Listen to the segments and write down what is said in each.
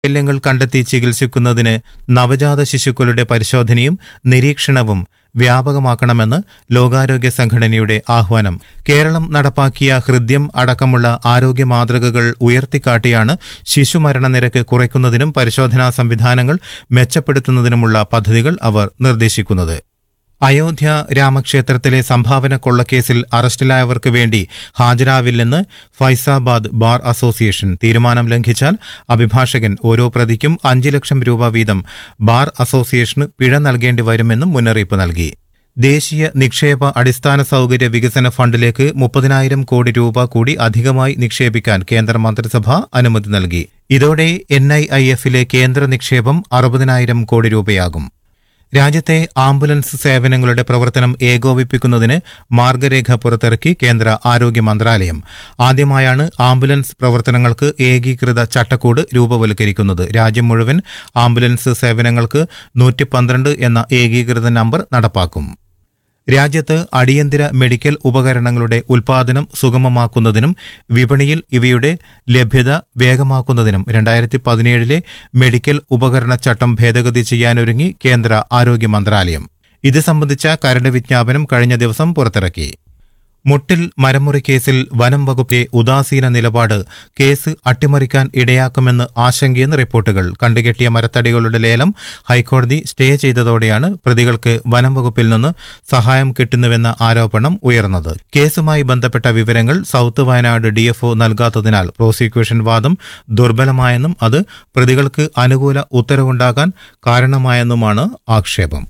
വൈകല്യങ്ങൾ കണ്ടെത്തി ചികിത്സിക്കുന്നതിന് നവജാത ശിശുക്കളുടെ പരിശോധനയും നിരീക്ഷണവും വ്യാപകമാക്കണമെന്ന് ലോകാരോഗ്യ സംഘടനയുടെ ആഹ്വാനം കേരളം നടപ്പാക്കിയ ഹൃദ്യം അടക്കമുള്ള ആരോഗ്യ മാതൃകകൾ ഉയർത്തിക്കാട്ടിയാണ് ശിശുമരണ നിരക്ക് കുറയ്ക്കുന്നതിനും പരിശോധനാ സംവിധാനങ്ങൾ മെച്ചപ്പെടുത്തുന്നതിനുമുള്ള പദ്ധതികൾ അവർ നിർദ്ദേശിക്കുന്നത് അയോധ്യ രാമക്ഷേത്രത്തിലെ സംഭാവന കൊള്ളക്കേസിൽ അറസ്റ്റിലായവർക്ക് വേണ്ടി ഹാജരാവില്ലെന്ന് ഫൈസാബാദ് ബാർ അസോസിയേഷൻ തീരുമാനം ലംഘിച്ചാൽ അഭിഭാഷകൻ ഓരോ പ്രതിക്കും അഞ്ച് ലക്ഷം രൂപ വീതം ബാർ അസോസിയേഷന് പിഴ നൽകേണ്ടി വരുമെന്നും മുന്നറിയിപ്പ് നൽകി ദേശീയ നിക്ഷേപ അടിസ്ഥാന സൗകര്യ വികസന ഫണ്ടിലേക്ക് മുപ്പതിനായിരം കോടി രൂപ കൂടി അധികമായി നിക്ഷേപിക്കാൻ കേന്ദ്ര മന്ത്രിസഭ അനുമതി നൽകി ഇതോടെ എൻ ഐ ഐ എഫിലെ കേന്ദ്ര നിക്ഷേപം അറുപതിനായിരം കോടി രൂപയാകും രാജ്യത്തെ ആംബുലൻസ് സേവനങ്ങളുടെ പ്രവർത്തനം ഏകോപിപ്പിക്കുന്നതിന് മാർഗരേഖ പുറത്തിറക്കി കേന്ദ്ര ആരോഗ്യ മന്ത്രാലയം ആദ്യമായാണ് ആംബുലൻസ് പ്രവർത്തനങ്ങൾക്ക് ഏകീകൃത ചട്ടക്കൂട് രൂപവൽക്കരിക്കുന്നത് രാജ്യം മുഴുവൻ ആംബുലൻസ് സേവനങ്ങൾക്ക് നൂറ്റി പന്ത്രണ്ട് എന്ന ഏകീകൃത നമ്പർ നടപ്പാക്കും രാജ്യത്ത് അടിയന്തര മെഡിക്കൽ ഉപകരണങ്ങളുടെ ഉൽപാദനം സുഗമമാക്കുന്നതിനും വിപണിയിൽ ഇവയുടെ ലഭ്യത വേഗമാക്കുന്നതിനും രണ്ടായിരത്തി പതിനേഴിലെ മെഡിക്കൽ ഉപകരണ ചട്ടം ഭേദഗതി ചെയ്യാനൊരുങ്ങി കേന്ദ്ര ആരോഗ്യ മന്ത്രാലയം ഇത് സംബന്ധിച്ച കരട് വിജ്ഞാപനം കഴിഞ്ഞ ദിവസം പുറത്തിറക്കി മുട്ടിൽ മരമുറി കേസിൽ വനം വകുപ്പിലെ ഉദാസീന നിലപാട് കേസ് അട്ടിമറിക്കാൻ ഇടയാക്കുമെന്ന് ആശങ്കയെന്ന് റിപ്പോർട്ടുകൾ കണ്ടുകെട്ടിയ മരത്തടികളുടെ ലേലം ഹൈക്കോടതി സ്റ്റേ ചെയ്തതോടെയാണ് പ്രതികൾക്ക് വനം വകുപ്പിൽ നിന്ന് സഹായം കിട്ടുന്നുവെന്ന ആരോപണം ഉയർന്നത് കേസുമായി ബന്ധപ്പെട്ട വിവരങ്ങൾ സൌത്ത് വയനാട് ഡിഎഫ്ഒ നൽകാത്തതിനാൽ പ്രോസിക്യൂഷൻ വാദം ദുർബലമായെന്നും അത് പ്രതികൾക്ക് അനുകൂല ഉത്തരവുണ്ടാകാൻ കാരണമായെന്നുമാണ് ആക്ഷേപം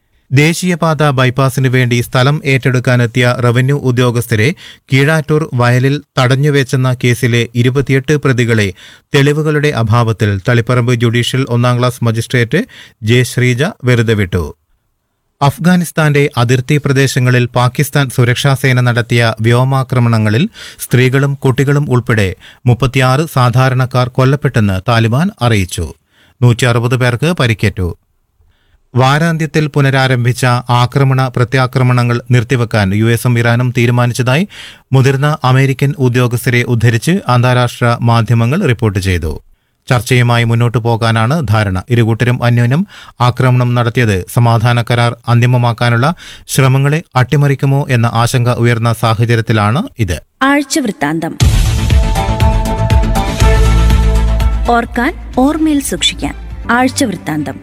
ദേശീയപാത ബൈപ്പാസിന് വേണ്ടി സ്ഥലം ഏറ്റെടുക്കാനെത്തിയ റവന്യൂ ഉദ്യോഗസ്ഥരെ കീഴാറ്റൂർ വയലിൽ തടഞ്ഞുവെച്ചെന്ന കേസിലെ ഇരുപത്തിയെട്ട് പ്രതികളെ തെളിവുകളുടെ അഭാവത്തിൽ തളിപ്പറമ്പ് ജുഡീഷ്യൽ ഒന്നാം ക്ലാസ് മജിസ്ട്രേറ്റ് ജെ ശ്രീജ വെറുതെ വിട്ടു അഫ്ഗാനിസ്ഥാന്റെ അതിർത്തി പ്രദേശങ്ങളിൽ പാകിസ്ഥാൻ സുരക്ഷാസേന നടത്തിയ വ്യോമാക്രമണങ്ങളിൽ സ്ത്രീകളും കുട്ടികളും ഉൾപ്പെടെ മുപ്പത്തിയാറ് സാധാരണക്കാർ കൊല്ലപ്പെട്ടെന്ന് താലിബാൻ അറിയിച്ചു നൂറ്റി അറുപത് പേർക്ക് പരിക്കേറ്റു വാരാന്ത്യത്തിൽ പുനരാരംഭിച്ച ആക്രമണ പ്രത്യാക്രമണങ്ങൾ നിർത്തിവെക്കാൻ യു എസും ഇറാനും തീരുമാനിച്ചതായി മുതിർന്ന അമേരിക്കൻ ഉദ്യോഗസ്ഥരെ ഉദ്ധരിച്ച് അന്താരാഷ്ട്ര മാധ്യമങ്ങൾ റിപ്പോർട്ട് ചെയ്തു ചർച്ചയുമായി മുന്നോട്ടു പോകാനാണ് ധാരണ ഇരുകൂട്ടരും അന്യോന്യം ആക്രമണം നടത്തിയത് സമാധാന കരാർ അന്തിമമാക്കാനുള്ള ശ്രമങ്ങളെ അട്ടിമറിക്കുമോ എന്ന ആശങ്ക ഉയർന്ന സാഹചര്യത്തിലാണ് ഇത് ആഴ്ചവൃത്താന്തം ഓർക്കാൻ ഓർമ്മയിൽ സൂക്ഷിക്കാൻ ആഴ്ചവൃത്താന്തം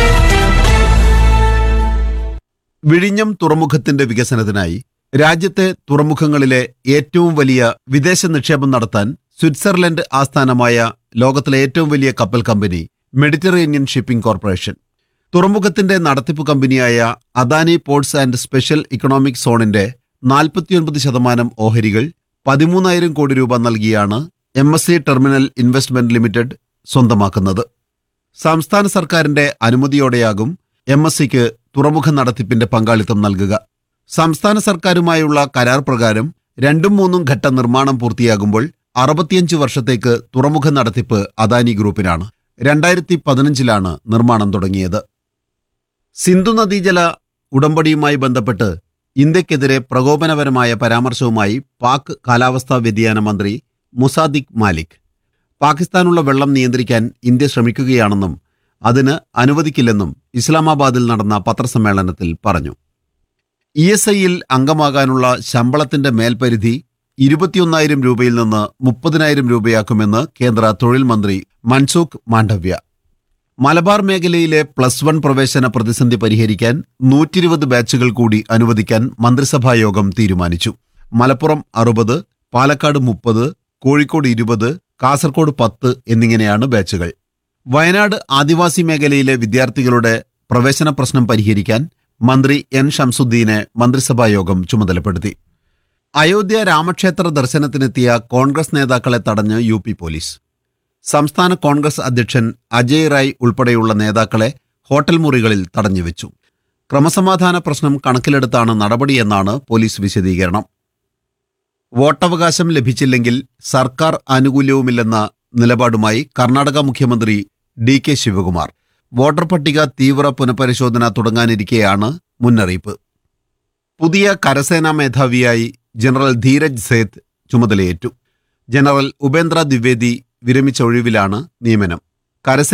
വിഴിഞ്ഞം തുറമുഖത്തിന്റെ വികസനത്തിനായി രാജ്യത്തെ തുറമുഖങ്ങളിലെ ഏറ്റവും വലിയ വിദേശ നിക്ഷേപം നടത്താൻ സ്വിറ്റ്സർലൻഡ് ആസ്ഥാനമായ ലോകത്തിലെ ഏറ്റവും വലിയ കപ്പൽ കമ്പനി മെഡിറ്ററേനിയൻ ഷിപ്പിംഗ് കോർപ്പറേഷൻ തുറമുഖത്തിന്റെ നടത്തിപ്പ് കമ്പനിയായ Adani ports and special economic സോണിന്റെ നാൽപ്പത്തിയൊൻപത് ശതമാനം ഓഹരികൾ പതിമൂന്നായിരം കോടി രൂപ നൽകിയാണ് M S C terminal investment limited സ്വന്തമാക്കുന്നത് സംസ്ഥാന സർക്കാരിന്റെ അനുമതിയോടെയാകും എം എസ് സിക്ക് തുറമുഖ നടത്തിപ്പിന്റെ പങ്കാളിത്തം നൽകുക സംസ്ഥാന സർക്കാരുമായുള്ള കരാർ പ്രകാരം രണ്ടും മൂന്നും ഘട്ട നിർമ്മാണം പൂർത്തിയാകുമ്പോൾ അറുപത്തിയഞ്ച് വർഷത്തേക്ക് തുറമുഖ നടത്തിപ്പ് അദാനി ഗ്രൂപ്പിനാണ് രണ്ടായിരത്തി പതിനഞ്ചിലാണ് നിർമ്മാണം തുടങ്ങിയത് സിന്ധു നദീജല ഉടമ്പടിയുമായി ബന്ധപ്പെട്ട് ഇന്ത്യക്കെതിരെ പ്രകോപനപരമായ പരാമർശവുമായി പാക് കാലാവസ്ഥാ വ്യതിയാന മന്ത്രി മുസാദിഖ് മാലിക് പാകിസ്ഥാനുള്ള വെള്ളം നിയന്ത്രിക്കാൻ ഇന്ത്യ ശ്രമിക്കുകയാണെന്നും അതിന് അനുവദിക്കില്ലെന്നും ഇസ്ലാമാബാദിൽ നടന്ന പത്രസമ്മേളനത്തിൽ പറഞ്ഞു ഇ എസ് ഐയിൽ അംഗമാകാനുള്ള ശമ്പളത്തിന്റെ മേൽപരിധി ഇരുപത്തിയൊന്നായിരം രൂപയിൽ നിന്ന് മുപ്പതിനായിരം രൂപയാക്കുമെന്ന് കേന്ദ്ര തൊഴിൽ മന്ത്രി മൻസൂഖ് മാണ്ഡവ്യ മലബാർ മേഖലയിലെ പ്ലസ് വൺ പ്രവേശന പ്രതിസന്ധി പരിഹരിക്കാൻ നൂറ്റിരുപത് ബാച്ചുകൾ കൂടി അനുവദിക്കാൻ മന്ത്രിസഭാ യോഗം തീരുമാനിച്ചു മലപ്പുറം അറുപത് പാലക്കാട് മുപ്പത് കോഴിക്കോട് ഇരുപത് കാസർഗോഡ് പത്ത് എന്നിങ്ങനെയാണ് ബാച്ചുകൾ വയനാട് ആദിവാസി മേഖലയിലെ വിദ്യാർത്ഥികളുടെ പ്രവേശന പ്രശ്നം പരിഹരിക്കാൻ മന്ത്രി എൻ ഷംസുദ്ദീനെ മന്ത്രിസഭാ യോഗം ചുമതലപ്പെടുത്തി അയോധ്യ രാമക്ഷേത്ര ദർശനത്തിനെത്തിയ കോൺഗ്രസ് നേതാക്കളെ തടഞ്ഞ് യു പി പോലീസ് സംസ്ഥാന കോൺഗ്രസ് അധ്യക്ഷൻ അജയ് റായ് ഉൾപ്പെടെയുള്ള നേതാക്കളെ ഹോട്ടൽ മുറികളിൽ തടഞ്ഞുവെച്ചു ക്രമസമാധാന പ്രശ്നം കണക്കിലെടുത്താണ് നടപടിയെന്നാണ് പോലീസ് വിശദീകരണം വോട്ടവകാശം ലഭിച്ചില്ലെങ്കിൽ സർക്കാർ ആനുകൂല്യവുമില്ലെന്ന നിലപാടുമായി കർണാടക മുഖ്യമന്ത്രി ഡി കെ ശിവകുമാർ വോട്ടർ പട്ടിക തീവ്ര പുനഃപരിശോധന തുടങ്ങാനിരിക്കെയാണ് മുന്നറിയിപ്പ് പുതിയ കരസേനാ മേധാവിയായി ജനറൽ ധീരജ് സേത്ത് ചുമതലയേറ്റു ജനറൽ ഉപേന്ദ്ര ദ്വിവേദി വിരമിച്ച ഒഴിവിലാണ് നിയമനം കരസേന